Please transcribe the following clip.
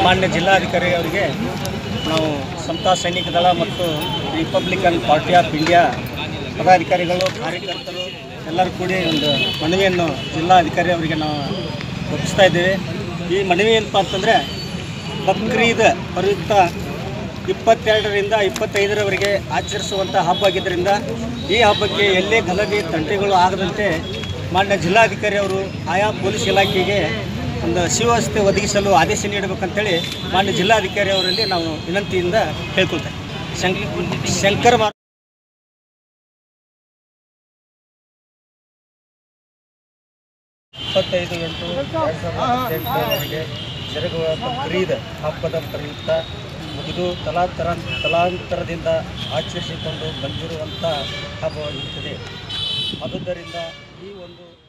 ಮಾನ್ಯ ಜಿಲ್ಲಾಧಿಕಾರಿ ಅವರಿಗೆ ನಾವು ಸಮತಾ ಸೈನಿಕ ದಳ ಮತ್ತು ರಿಪಬ್ಲಿಕನ್ ಪಾರ್ಟಿ ಆಫ್ ಇಂಡಿಯಾ ಪದಾಧಿಕಾರಿಗಳು ಕಾರ್ಯಕರ್ತರು ಎಲ್ಲರೂ ಕೂಡಿ ಒಂದು ಮನವಿಯನ್ನು ಜಿಲ್ಲಾಧಿಕಾರಿ ಅವರಿಗೆ ನಾವು ಒಪ್ಪಿಸ್ತಾ ಇದ್ದೇವೆ ಈ ಮನವಿ ಏನಪ್ಪ ಅಂತಂದರೆ ಬಕ್ರೀದ್ ಪ್ರಯುಕ್ತ ಇಪ್ಪತ್ತೆರಡರಿಂದ ಇಪ್ಪತ್ತೈದರವರೆಗೆ ಆಚರಿಸುವಂಥ ಹಬ್ಬ ಆಗಿದ್ದರಿಂದ ಈ ಹಬ್ಬಕ್ಕೆ ಎಲ್ಲೇ ಗಲಭೆ ತಂಟೆಗಳು ಆಗದಂತೆ ಮಾನ್ಯ ಜಿಲ್ಲಾಧಿಕಾರಿ ಅವರು ಆಯಾ ಪೊಲೀಸ್ ಇಲಾಖೆಗೆ ಒಂದು ಸುವ್ಯವಸ್ಥೆ ಒದಗಿಸಲು ಆದೇಶ ನೀಡಬೇಕಂತೇಳಿ ಮಾನ್ಯ ಜಿಲ್ಲಾಧಿಕಾರಿ ಅವರಲ್ಲಿ ನಾವು ವಿನಂತಿಯಿಂದ ಕೇಳ್ಕೊಳ್ತೇವೆ ಶಂಕ್ ಶಂಕರ್ ಮಾರ್ ಇಪ್ಪತ್ತೈದು ಎಂಟು ಎರಡು ಸಾವಿರದ ಹದಿನೆಂಟರವರೆಗೆ ಜರುಗುವ ಬಕ್ರೀದ್ ಹಬ್ಬದ ಪ್ರಯುಕ್ತ ಇದು ತಲಾಂತರ ತಲಾಂತರದಿಂದ ಆಚರಿಸಿಕೊಂಡು ಬಂದಿರುವಂಥ ಹಬ್ಬವಾಗಿರುತ್ತದೆ ಆದುದರಿಂದ ಈ ಒಂದು